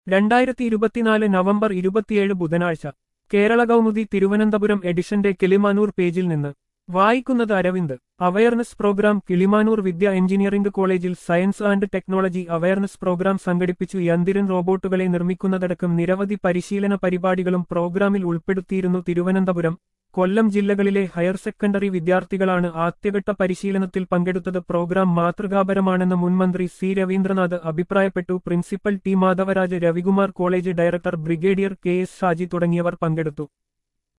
രണ്ടായിരത്തി ഇരുപത്തിനാല് നവംബർ ഇരുപത്തിയേഴ് ബുധനാഴ്ച കേരള കൗമുദി തിരുവനന്തപുരം എഡിഷന്റെ കിളിമാനൂർ പേജിൽ നിന്ന് വായിക്കുന്നത് Aravind awareness programme Kilimanoor Vidya engineering കോളേജിൽ science and technology awareness programme സംഘടിപ്പിച്ചു യന്ത്രൻ റോബോട്ടുകളെ നിർമ്മിക്കുന്നതടക്കം നിരവധി പരിശീലന പരിപാടികളും പ്രോഗ്രാമിൽ ഉൾപ്പെടുത്തിയിരുന്നു തിരുവനന്തപുരം കൊല്ലം ജില്ലകളിലെ ഹയർ സെക്കൻഡറി വിദ്യാർത്ഥികളാണ് ആദ്യഘട്ട പരിശീലനത്തിൽ പങ്കെടുത്തത് പ്രോഗ്രാം മാതൃകാപരമാണെന്ന് മുൻമന്ത്രി സി രവീന്ദ്രനാഥ് അഭിപ്രായപ്പെട്ടു principal T Madhavaraj Ravikumar college director brigadier K S Shaji തുടങ്ങിയവർ പങ്കെടുത്തു